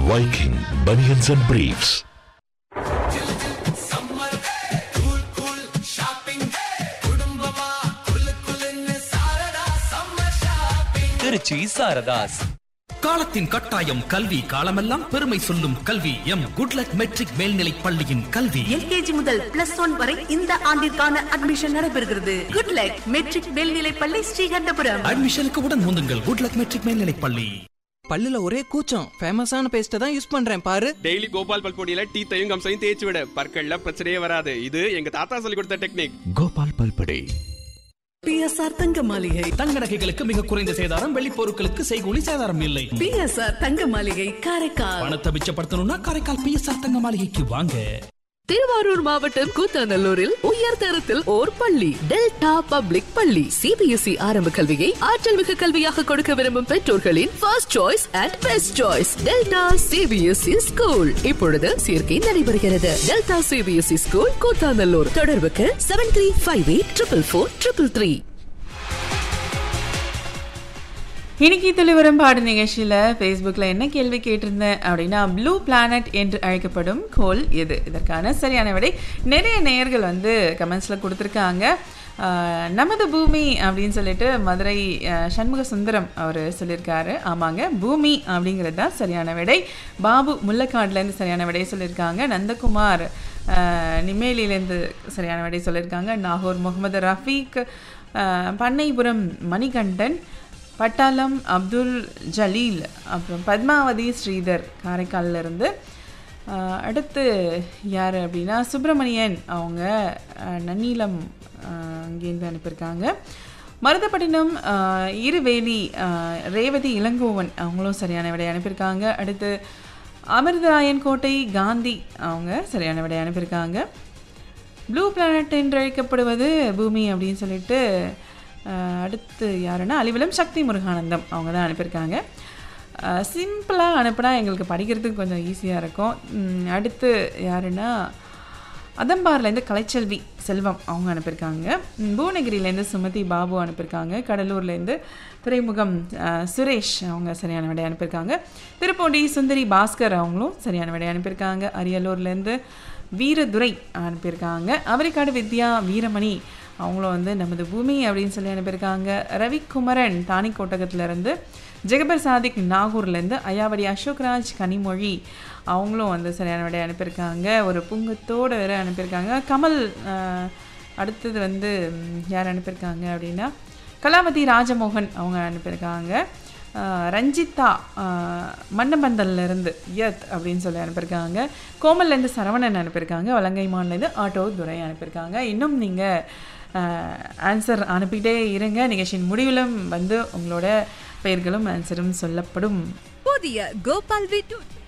Viking Bunions and Briefs. Trichy Saradhas காலத்தின் கட்டாயம் கல்வி காலமெல்லாம் பெருமை சொல்லும் கல்வி எம் குட்லக் மெட்ரிக் மேல்நிலைப் பள்ளியின் கல்வி எல்கேஜி முதல் பிளஸ் ஒன் வரை இந்த ஆண்டிற்கான அட்மிஷன் நடைபெறுகிறது குட் லக் மெட்ரிக் மேல்நிலைப் பள்ளி ஸ்ரீகண்டபுரம் அட்மிஷனுக்கு உடன் முந்துங்கள் குட்லக் மெட்ரிக் மேல்நிலைப் பள்ளி பல்லுல ஒரே கூச்சம் ஃபேமஸான பேஸ்ட்டை தான் யூஸ் பண்றேன் பாரு டெய்லி கோபால் பல்பொடியில டீத்தையும் கம்சையும் தேய்ச்சி விட பற்கள்ல பிரச்சனையே வராது இது எங்க தாத்தா சொல்லி கொடுத்த டெக்னிக் Gopal Palpade. பிஎஸ்ஆர் தங்க மாளிகை தங்க நகைகளுக்கு மிக குறைந்த சேதாரம் வெள்ளி பொருட்களுக்கு செய்கூலி சேதாரம் இல்லை பிஎஸ்ஆர் தங்க மாளிகை காரைக்கால் பணத்தை மிச்சப்படுத்தணும்னா காரைக்கால் பிஎஸ்ஆர் தங்க மாளிகைக்கு வாங்க திருவாரூர் மாவட்டம் கூத்தாநல்லூரில் உயர் தரத்தில் ஓர் பள்ளி டெல்டா பப்ளிக் பள்ளி சிபிஎஸ்இ ஆரம்ப கல்வியை ஆற்றல் மிகு கல்வியாக கொடுக்க விரும்பும் பெற்றோர்களின் first choice and best choice Delta CBSE school இப்பொழுது சேர்க்கை நடைபெறுகிறது டெல்டா சிபிஎஸ்இ ஸ்கூல் கூத்தாநல்லூர் தொடர்புக்கு seven three five eight triple four triple three இன்னைக்கு துளிவரும் பாடு நிகழ்ச்சியில் ஃபேஸ்புக்கில் என்ன கேள்வி கேட்டிருந்தேன் அப்படின்னா ப்ளூ பிளானட் என்று அழைக்கப்படும் கோள் எது இதற்கான சரியான விடை நிறைய நேயர்கள் வந்து கமெண்ட்ஸில் கொடுத்துருக்காங்க ஆஹ், நமது பூமி அப்படின்னு சொல்லிட்டு மதுரை ஆஹ், சண்முக சுந்தரம் அவர் சொல்லியிருக்காரு ஆமாங்க பூமி அப்படிங்கிறது தான் சரியான விடை பாபு முல்லக்காடுலேருந்து சரியான விடை சொல்லியிருக்காங்க நந்தகுமார் ஆஹ், நிமேலியிலேருந்து சரியான விடை சொல்லியிருக்காங்க நாகூர் முகமது ரஃபீக் ஆஹ், பண்ணைபுரம் மணிகண்டன் பட்டாளம் அப்துல் ஜலீல் அப்புறம் பத்மாவதி ஸ்ரீதர் காரைக்கால்ல இருந்து ஆஹ், அடுத்து யார் அப்படின்னா சுப்பிரமணியன் அவங்க ஆஹ், நன்னிலம் ஆஹ், அங்கேருந்து அனுப்பியிருக்காங்க மருதப்பட்டினம் ஆஹ், இருவேலி ஆஹ், ரேவதி இளங்கோவன் அவங்களும் சரியான விடை அனுப்பியிருக்காங்க அடுத்து அமிர்தராயன் கோட்டை காந்தி அவங்க சரியான விடை அனுப்பியிருக்காங்க ப்ளூ பிளானட் என்று அழைக்கப்படுவது பூமி அப்படின்னு சொல்லிட்டு அஹ், அடுத்து யாருன்னா அலிவலம் சக்தி முருகானந்தம் அவங்க தான் அனுப்பியிருக்காங்க சிம்பிளாக அனுப்புனா எங்களுக்கு படிக்கிறதுக்கு கொஞ்சம் ஈஸியாக இருக்கும் உம், அடுத்து யாருன்னா அதம்பார்லேருந்து கலைச்செல்வி செல்வம் அவங்க அனுப்பியிருக்காங்க உம், புவனகிரியிலேருந்து சுமதி பாபு அனுப்பியிருக்காங்க கடலூர்லேருந்து துறைமுகம் அஹ், சுரேஷ் அவங்க சரியான விடை அனுப்பியிருக்காங்க திருப்பூண்டி சுந்தரி பாஸ்கர் அவங்களும் சரியான விடை அனுப்பியிருக்காங்க அரியலூர்லேருந்து வீரதுரை அனுப்பியிருக்காங்க அவரிக்காடு வித்யா வீரமணி அவங்களும் வந்து நமது பூமி அப்படின்னு சொல்லி அனுப்பியிருக்காங்க ரவிக்குமரன் தானிக்கோட்டகத்துலேருந்து ஜெகபர் சாதிக் நாகூர்லேருந்து அயாவடி அசோக்ராஜ் கனிமொழி அவங்களும் வந்து சரியான விடை அனுப்பியிருக்காங்க ஒரு புங்கத்தோடு வேற அனுப்பியிருக்காங்க கமல் ஆஹ், அடுத்தது வந்து ம், யார் அனுப்பியிருக்காங்க அப்படின்னா கலாவதி ராஜமோகன் அவங்க அனுப்பியிருக்காங்க ஆஹ், ரஞ்சிதா ஆஹ், மன்னபந்தல்ல இருந்து யத் அப்படின்னு சொல்லி அனுப்பியிருக்காங்க கோமல்லேருந்து சரவணன் அனுப்பியிருக்காங்க வலங்கைமான்லேருந்து ஆட்டோ துரை அனுப்பியிருக்காங்க இன்னும் நீங்கள் ஆன்சர் அனுப்பிட்டே இருங்க நிகழ்ச்சியின் முடிவிலும் வந்து உங்களோட பெயர்களும் ஆன்சரும் சொல்லப்படும் புதிய கோபால் வி